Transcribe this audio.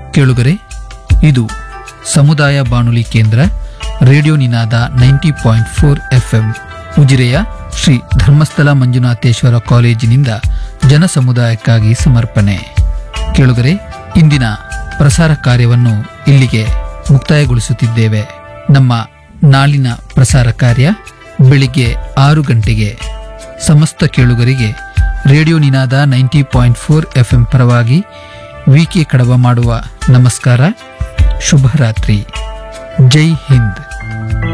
ಕೇಳುಗರೆ ಇದು ಸಮುದಾಯ ಬಾನುಲಿ ಕೇಂದ್ರ radio Ninada ninety point four FM ಉಜಿರೆಯ ಶ್ರೀ ಧರ್ಮಸ್ಥಳ ಮಂಜುನಾಥೇಶ್ವರ ಕಾಲೇಜಿನಿಂದ ಜನ ಸಮುದಾಯಕ್ಕಾಗಿ ಸಮರ್ಪಣೆ ಕೇಳುಗರೆ ಇಂದಿನ ಪ್ರಸಾರ ಕಾರ್ಯವನ್ನು ಇಲ್ಲಿಗೆ ಮುಕ್ತಾಯಗೊಳಿಸುತ್ತಿದ್ದೇವೆ ನಮ್ಮ ನಾಳಿನ ಪ್ರಸಾರ ಕಾರ್ಯ ಬೆಳಿಗ್ಗೆ ಆರು ಗಂಟೆಗೆ ಸಮಸ್ತ ಕೇಳುಗರಿಗೆ radio Ninada ninety point four FM ಪರವಾಗಿ ವಿಕೆ ಕಡವ ಮಾಡುವ ನಮಸ್ಕಾರ ಶುಭರಾತ್ರಿ ಜೈ ಹಿಂದ್